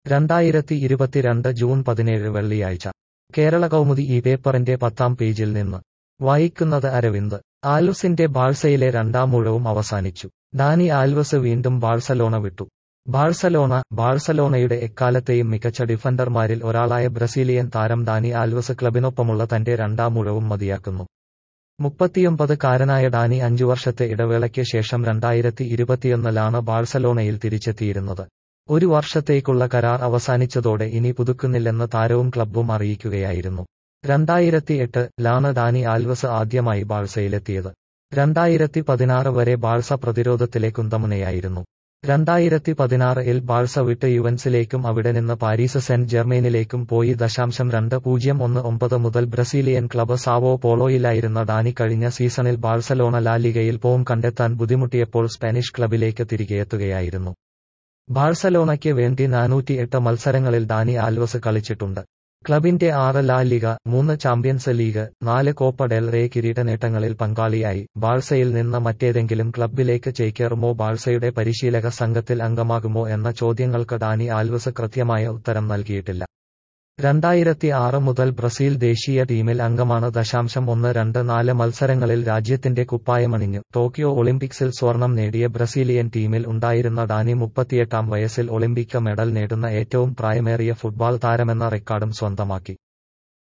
രണ്ടായിരത്തി ഇരുപത്തിരണ്ട് ജൂൺ പതിനേഴ് വെള്ളിയാഴ്ച കേരള കൗമുദി ഈ പേപ്പറിന്റെ പത്താം പേജിൽ നിന്ന് വായിക്കുന്നത് അരവിന്ദ് ആൽവസിന്റെ ബാഴ്സയിലെ രണ്ടാം മുഴവും അവസാനിച്ചു ഡാനി ആൽവസ് വീണ്ടും ബാഴ്സലോണ വിട്ടു ബാഴ്സലോണ ബാഴ്സലോണയുടെ എക്കാലത്തെയും മികച്ച ഡിഫൻഡർമാരിൽ ഒരാളായ ബ്രസീലിയൻ താരം ഡാനി ആൽവസ് ക്ലബിനൊപ്പമുള്ള തന്റെ രണ്ടാം മുഴവും മതിയാക്കുന്നു മുപ്പത്തിയൊമ്പത് കാരനായ ഡാനി അഞ്ചു വർഷത്തെ ഇടവേളയ്ക്ക് ശേഷം രണ്ടായിരത്തി ഇരുപത്തിയൊന്നിലാണ് ബാഴ്സലോണയിൽ തിരിച്ചെത്തിയിരുന്നത് ഒരു വർഷത്തേക്കുള്ള കരാർ അവസാനിച്ചതോടെ ഇനി പുതുക്കുന്നില്ലെന്ന് താരവും ക്ലബ്ബും അറിയിക്കുകയായിരുന്നു രണ്ടായിരത്തി എട്ട് ലാണ് ഡാനി ആൽവസ് ആദ്യമായി ബാഴ്സയിലെത്തിയത് രണ്ടായിരത്തി പതിനാറ് വരെ ബാഴ്സ പ്രതിരോധത്തിലെ കുന്തമുനയായിരുന്നു രണ്ടായിരത്തി പതിനാറിൽ ബാഴ്സ വിട്ട് യുവൻസിലേക്കും അവിടെ നിന്ന് പാരീസ് സെന്റ് ജെർമെയിനിലേക്കും പോയി ദശാംശം രണ്ട് പൂജ്യം ഒന്ന് ഒമ്പത് മുതൽ ബ്രസീലിയൻ ക്ലബ് സാവോ പോളോയിലായിരുന്ന ഡാനി കഴിഞ്ഞ സീസണിൽ ബാഴ്സലോണ ലാലിഗയിൽ പോം കണ്ടെത്താൻ ബുദ്ധിമുട്ടിയപ്പോൾ സ്പാനിഷ് ക്ലബിലേക്ക് തിരികെയെത്തുകയായിരുന്നു ബാഴ്സലോണയ്ക്ക് വേണ്ടി നാനൂറ്റി എട്ട് മത്സരങ്ങളിൽ ഡാനി ആൽവസ് കളിച്ചിട്ടുണ്ട് ക്ലബിന്റെ ആറ് ലാ ലിഗ മൂന്ന് ചാമ്പ്യൻസ് ലീഗ് നാല് കോപ്പ ഡെൽ റേ കിരീട നേട്ടങ്ങളിൽ പങ്കാളിയായി ബാഴ്സയിൽ നിന്ന് മറ്റേതെങ്കിലും ക്ലബിലേക്ക് ചേക്കേറുമോ ബാഴ്സയുടെ പരിശീലക സംഘത്തിൽ അംഗമാകുമോ എന്ന ചോദ്യങ്ങൾക്ക് ഡാനി ആൽവസ് കൃത്യമായ ഉത്തരം നൽകിയിട്ടില്ല രണ്ടായിരത്തി ആറ് മുതൽ ബ്രസീൽ ദേശീയ ടീമിൽ അംഗമാണ് ദശാംശം ഒന്ന് രണ്ട് നാല് മത്സരങ്ങളിൽ രാജ്യത്തിന്റെ കുപ്പായമണിഞ്ഞു ടോക്കിയോ ഒളിമ്പിക്സിൽ സ്വർണം നേടിയ ബ്രസീലിയൻ ടീമിൽ ഉണ്ടായിരുന്ന ഡാനി മുപ്പത്തിയെട്ടാം വയസ്സിൽ ഒളിമ്പിക് മെഡൽ നേടുന്ന ഏറ്റവും പ്രായമേറിയ ഫുട്ബോൾ താരമെന്ന റെക്കോർഡും സ്വന്തമാക്കി